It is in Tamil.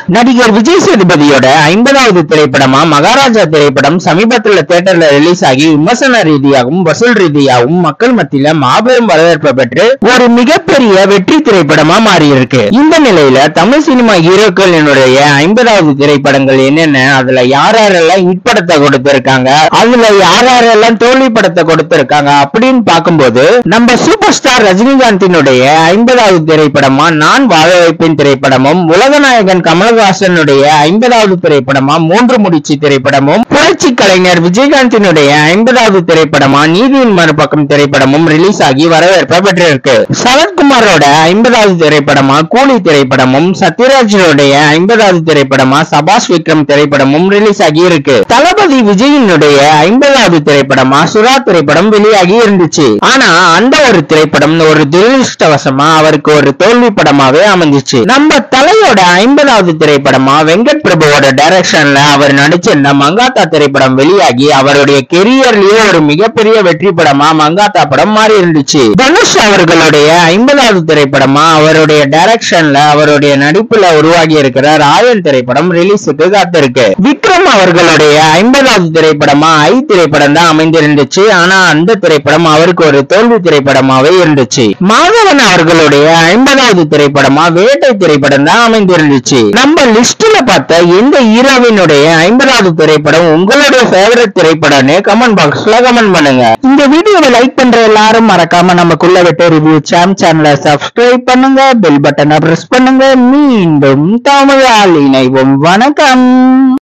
நடிகர் விஜய் சேதுபதியோட ஐம்பதாவது திரைப்படமா மகாராஜா திரைப்படம் சமீபத்துல தியேட்டர்ல ரிலீஸ் ஆகி விமர்சன ரீதியாகவும் வசூல் ரீதியாகவும் மக்கள் மத்தியில மாபெரும் வரவேற்பை பெற்று ஒரு மிகப்பெரிய வெற்றி திரைப்படமா மாறி இருக்கு இந்த நிலையில தமிழ் சினிமா ஹீரோக்களினுடைய ஐம்பதாவது திரைப்படங்கள் என்னென்ன அதுல யார் யாரெல்லாம் ஹிட் படத்தை கொடுத்திருக்காங்க அதுல யார் யாரெல்லாம் தோல்வி படத்தை கொடுத்திருக்காங்க அப்படின்னு பார்க்கும்போது நம்ம சூப்பர் ஸ்டார் ரஜினிகாந்தினுடைய ஐம்பதாவது திரைப்படமா நான் வாழ வைப்பேன் திரைப்படமும் உலகநாயகன் கமலஹாசனுடைய ஐம்பதாவது திரைப்படமா மூன்று முடிச்சு திரைப்படமும் புரட்சி கலைஞர் விஜயகாந்தினுடைய ஐம்பதாவது திரைப்படமா நீதியின் மறுபக்கம் திரைப்படமும் ரிலீஸ் ஆகி வரவேற்பை பெற்றிருக்கு சரத்குமாரோட ஐம்பதாவது திரைப்படமா கூலி திரைப்படமும் சத்யராஜனுடைய ஐம்பதாவது திரைப்படமா சபாஷ் விக்ரம் திரைப்படமும் ரிலீஸ் ஆகி இருக்கு தளபதி விஜயினுடைய ஐம்பதாவது திரைப்படமா சுறா திரைப்படம் வெளியாகி இருந்துச்சு ஆனா அந்த ஒரு திரைப்படம் ஒரு துரதிருஷ்டவசமா அவருக்கு ஒரு தோல்வி படமாவே அமைஞ்சிச்சு நம்ம தலையோட ஐம்பதாவது திரைப்படமா வெங்கட் பிரபுவோட டைரக்ஷன்ல அவர் நடிச்சிருந்த மங்காத்தா திரைப்படம் வெளியாகி அவருடைய கெரியர்லயே ஒரு மிகப்பெரிய வெற்றி படமா மங்காத்தா படம் மாறி இருந்துச்சு தனுஷ் அவர்களுடைய ஐம்பதாவது திரைப்படமா அவருடைய டைரக்ஷன்ல அவருடைய நடிப்புல உருவாகி இருக்கிற ராயன் திரைப்படம் ரிலீஸுக்கு காத்திருக்கு விக்ரம் அவர்களுடைய ஐம்பதாவது திரைப்படமா ஐ திரைப்படம் தான் அமைந்திருந்துச்சு ஆனா அந்த திரைப்படம் அவருக்கு ஒரு தோல்வி திரைப்படமாவே இருந்துச்சு மாதவன் அவர்களுடைய ஐம்பதாவது திரைப்படமா வேட்டை திரைப்படம் தான் அமைந்திருந்துச்சு நம்ம லிஸ்ட்ல பார்த்த எந்த ஹீரோவினுடைய ஐம்பதாவது திரைப்படம் உங்களுடைய ஃபேவரட் திரைப்படம்னு கமெண்ட் பாக்ஸ்ல கமெண்ட் பண்ணுங்க இந்த வீடியோவை லைக் பண்ற எல்லாரும் மறக்காம நமக்குள்ள விட்ட ரிவ்யூ சாம் சேனலை சப்ஸ்கிரைப் பண்ணுங்க பெல் பட்டனை பிரஸ் பண்ணுங்க மீண்டும் தமிழால் இணைவோம் வணக்கம்